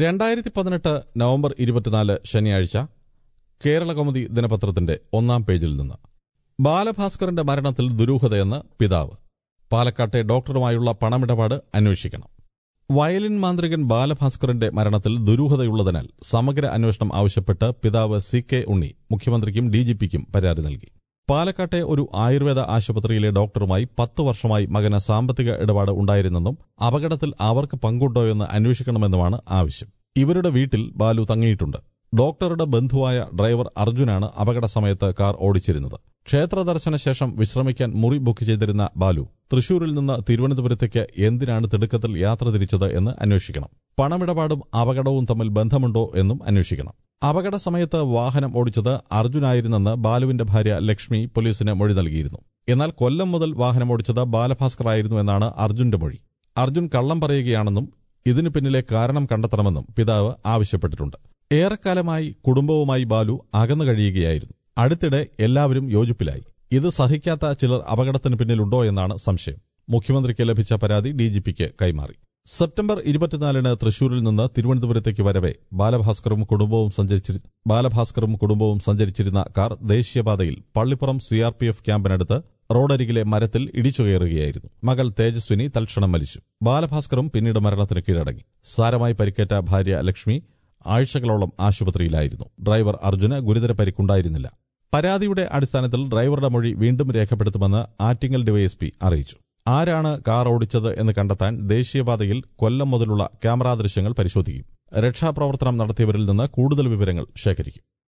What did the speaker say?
രണ്ടായിരത്തി പതിനെട്ട് നവംബർ ഇരുപത്തിനാല് ശനിയാഴ്ച കേരള കൗമുദി ദിനപത്രത്തിന്റെ ഒന്നാം പേജിൽ നിന്ന് ബാലഭാസ്കറിന്റെ മരണത്തിൽ ദുരൂഹതയെന്ന് പിതാവ് പാലക്കാട്ടെ ഡോക്ടറുമായുള്ള പണമിടപാട് അന്വേഷിക്കണം വയലിൻ മാന്ത്രികൻ ബാലഭാസ്കറിന്റെ മരണത്തിൽ ദുരൂഹതയുള്ളതിനാൽ സമഗ്ര അന്വേഷണം ആവശ്യപ്പെട്ട് പിതാവ് സി കെ ഉണ്ണി മുഖ്യമന്ത്രിക്കും ഡിജിപിക്കും പരാതി നൽകി പാലക്കാട്ടെ ഒരു ആയുർവേദ ആശുപത്രിയിലെ ഡോക്ടറുമായി പത്ത് വർഷമായി മകന് സാമ്പത്തിക ഇടപാട് ഉണ്ടായിരുന്നെന്നും അപകടത്തിൽ അവർക്ക് പങ്കുണ്ടോയെന്ന് അന്വേഷിക്കണമെന്നുമാണ് ആവശ്യം ഇവരുടെ വീട്ടിൽ ബാലു തങ്ങിയിട്ടുണ്ട് ഡോക്ടറുടെ ബന്ധുവായ ഡ്രൈവർ അർജുനാണ് അപകട സമയത്ത് കാർ ഓടിച്ചിരുന്നത് ക്ഷേത്ര ദർശന ശേഷം വിശ്രമിക്കാൻ മുറി ബുക്ക് ചെയ്തിരുന്ന ബാലു തൃശൂരിൽ നിന്ന് തിരുവനന്തപുരത്തേക്ക് എന്തിനാണ് തിടുക്കത്തിൽ യാത്ര തിരിച്ചത് എന്ന് അന്വേഷിക്കണം പണമിടപാടും അപകടവും തമ്മിൽ ബന്ധമുണ്ടോ എന്നും അന്വേഷിക്കണം അപകട സമയത്ത് വാഹനം ഓടിച്ചത് അർജുനായിരുന്നെന്ന് ബാലുവിന്റെ ഭാര്യ ലക്ഷ്മി പോലീസിന് മൊഴി നൽകിയിരുന്നു എന്നാൽ കൊല്ലം മുതൽ വാഹനം ഓടിച്ചത് ബാലഭാസ്കർ ആയിരുന്നു എന്നാണ് അർജുന്റെ മൊഴി അർജുൻ കള്ളം പറയുകയാണെന്നും ഇതിനു പിന്നിലെ കാരണം കണ്ടെത്തണമെന്നും പിതാവ് ആവശ്യപ്പെട്ടിട്ടുണ്ട് ഏറെക്കാലമായി കുടുംബവുമായി ബാലു അകന്നു കഴിയുകയായിരുന്നു അടുത്തിടെ എല്ലാവരും യോജിപ്പിലായി ഇത് സഹിക്കാത്ത ചിലർ അപകടത്തിന് പിന്നിലുണ്ടോ എന്നാണ് സംശയം മുഖ്യമന്ത്രിക്ക് ലഭിച്ച പരാതി ഡിജിപിക്ക് കൈമാറി സെപ്റ്റംബർ ഇരുപത്തിനാലിന് തൃശൂരിൽ നിന്ന് തിരുവനന്തപുരത്തേക്ക് വരവെ ബാലഭാസ്കറും കുടുംബവും സഞ്ചരിച്ചി ബാലഭാസ്കറും കുടുംബവും സഞ്ചരിച്ചിരുന്ന കാർ ദേശീയപാതയിൽ പള്ളിപ്പുറം സിആർപിഎഫ് ക്യാമ്പിനടുത്ത് റോഡരികിലെ മരത്തിൽ ഇടിച്ചു കയറുകയായിരുന്നു മകൾ തേജസ്വിനി തൽക്ഷണം മരിച്ചു ബാലഭാസ്കറും പിന്നീട് മരണത്തിന് കീഴടങ്ങി സാരമായി പരിക്കേറ്റ ഭാര്യ ലക്ഷ്മി ആഴ്ചകളോളം ആശുപത്രിയിലായിരുന്നു ഡ്രൈവർ അർജുന് ഗുരുതര പരിക്കുണ്ടായിരുന്നില്ല പരാതിയുടെ അടിസ്ഥാനത്തിൽ ഡ്രൈവറുടെ മൊഴി വീണ്ടും രേഖപ്പെടുത്തുമെന്ന് ആറ്റിങ്ങൽ ഡിവൈഎസ്പി അറിയിച്ചു ആരാണ് കാർ ഓടിച്ചത് എന്ന് കണ്ടെത്താൻ ദേശീയപാതയിൽ കൊല്ലം മുതലുള്ള ക്യാമറാ ദൃശ്യങ്ങൾ പരിശോധിക്കും രക്ഷാപ്രവർത്തനം നടത്തിയവരിൽ നിന്ന് കൂടുതൽ വിവരങ്ങൾ ശേഖരിക്കും